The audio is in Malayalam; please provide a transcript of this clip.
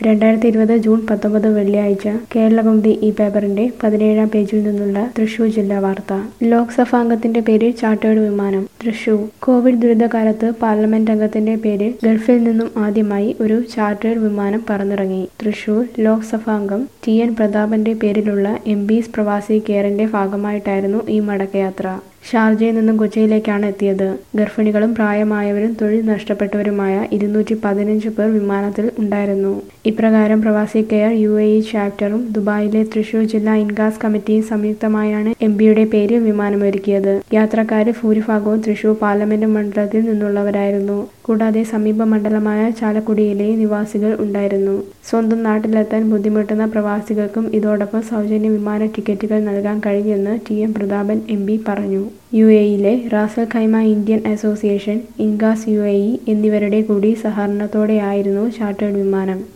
രണ്ടായിരത്തി ഇരുപത് ജൂൺ പത്തൊമ്പത് വെള്ളിയാഴ്ച കേരളകൗമുദി ഈ പേപ്പറിന്റെ പതിനേഴാം പേജിൽ നിന്നുള്ള തൃശൂർ ജില്ലാ വാർത്ത ലോക്സഭാംഗത്തിന്റെ പേരിൽ ചാർട്ടേഡ് വിമാനം തൃശൂർ കോവിഡ് ദുരിതകാലത്ത് പാർലമെന്റ് അംഗത്തിന്റെ പേരിൽ ഗൾഫിൽ നിന്നും ആദ്യമായി ഒരു ചാർട്ടേഡ് വിമാനം പറന്നിറങ്ങി തൃശൂർ ലോക്സഭാംഗം ടി എൻ പ്രതാപന്റെ പേരിലുള്ള എം ബീസ് പ്രവാസി കെയറിന്റെ ഭാഗമായിട്ടായിരുന്നു ഈ മടക്കയാത്ര ഷാർജയിൽ നിന്നും കൊച്ചിയിലേക്കാണ് എത്തിയത് ഗർഭിണികളും പ്രായമായവരും തൊഴിൽ നഷ്ടപ്പെട്ടവരുമായ ഇരുന്നൂറ്റി പതിനഞ്ച് പേർ വിമാനത്തിൽ ഉണ്ടായിരുന്നു ഇപ്രകാരം Pravasi care U A E ചാപ്റ്ററും ദുബായിലെ തൃശൂർ ജില്ലാ ഇൻകാസ് കമ്മിറ്റിയും സംയുക്തമായാണ് എം പിയുടെ പേരിൽ വിമാനമൊരുക്കിയത് യാത്രക്കാരിൽ ഭൂരിഭാഗവും തൃശൂർ പാർലമെന്റ് മണ്ഡലത്തിൽ നിന്നുള്ളവരായിരുന്നു കൂടാതെ സമീപ മണ്ഡലമായ ചാലക്കുടിയിലെ നിവാസികൾ ഉണ്ടായിരുന്നു സ്വന്തം നാട്ടിലെത്താൻ ബുദ്ധിമുട്ടുന്ന പ്രവാസികൾക്കും ഇതോടൊപ്പം സൗജന്യ വിമാന ടിക്കറ്റുകൾ നൽകാൻ കഴിഞ്ഞെന്ന് T M Prathapan M P പറഞ്ഞു യു എയിലെ റാസൽ ഖൈമ ഇന്ത്യൻ അസോസിയേഷൻ ഇൻഗാസ് യു എ ഇ എന്നിവരുടെ കൂടി സഹകരണത്തോടെയായിരുന്നു ചാർട്ടേഡ് വിമാനം